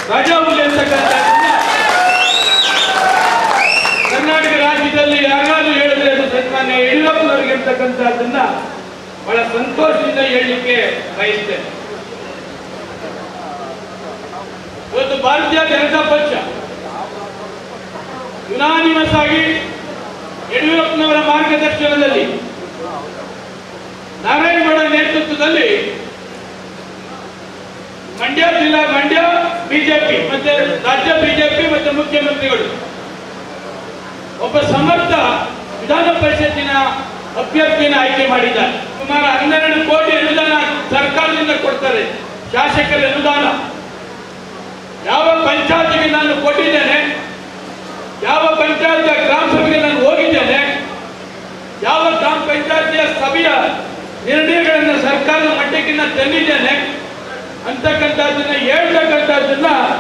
ರಜಾವುಲಿ ಅಂತಕ್ಕಂಥದ್ದನ್ನ ಕರ್ನಾಟಕ ರಾಜ್ಯದಲ್ಲಿ ಯಾರಾದ್ರೂ ಹೇಳಿದ್ರೆ ಅದು ಸನ್ಮಾನ್ಯ ಯಡಿಯೂರಪ್ಪನವರಿಗೆ ಅಂತಕ್ಕಂಥದ್ದನ್ನ ಬಹಳ ಸಂತೋಷದಿಂದ ಹೇಳಲಿಕ್ಕೆ ಬಯಸ್ತೇನೆ ಇವತ್ತು ಭಾರತೀಯ ಜನತಾ ಪಕ್ಷ ಯುನಾನಿಮಸ್ ಆಗಿ ಯಡಿಯೂರಪ್ಪನವರ ಮಾರ್ಗದರ್ಶನದಲ್ಲಿ ನಾರಾಯಣಗೌಡ ನೇತೃತ್ವದಲ್ಲಿ ಮಂಡ್ಯ ಜಿಲ್ಲಾ ಮಂಡ್ಯ ಬಿಜೆಪಿ ಮತ್ತೆ ರಾಜ್ಯ ಬಿಜೆಪಿ ಮತ್ತೆ ಮುಖ್ಯಮಂತ್ರಿಗಳು ಒಬ್ಬ ಸಮರ್ಥ ವಿಧಾನ ಪರಿಷತ್ತಿನ ಅಭ್ಯರ್ಥಿಯನ್ನು ಆಯ್ಕೆ ಮಾಡಿದ್ದಾರೆ ಸುಮಾರು ಹನ್ನೆರಡು ಕೋಟಿ ಅನುದಾನ ಸರ್ಕಾರದಿಂದ ಕೊಡ್ತಾರೆ ಶಾಸಕರ ಅನುದಾನ ಯಾವ ಪಂಚಾಯತ್ಗೆ ನಾನು ಕೊಟ್ಟಿದ್ದೇನೆ ಯಾವ ಪಂಚಾಯತ್ ಗ್ರಾಮ ಸಭೆಗೆ ನಾನು ಹೋಗಿದ್ದೇನೆ ಯಾವ ಗ್ರಾಮ ಪಂಚಾಯತಿಯ ಸಭೆಯ ನಿರ್ಣಯಗಳನ್ನು ಸರ್ಕಾರದ ಮಟ್ಟಕ್ಕೆ ನಾನು ತಂದಿದ್ದೇನೆ ಅಂತಕ್ಕಂಥದ್ದನ್ನ ಹೇಳ್ತಕ್ಕಂಥದ್ದನ್ನ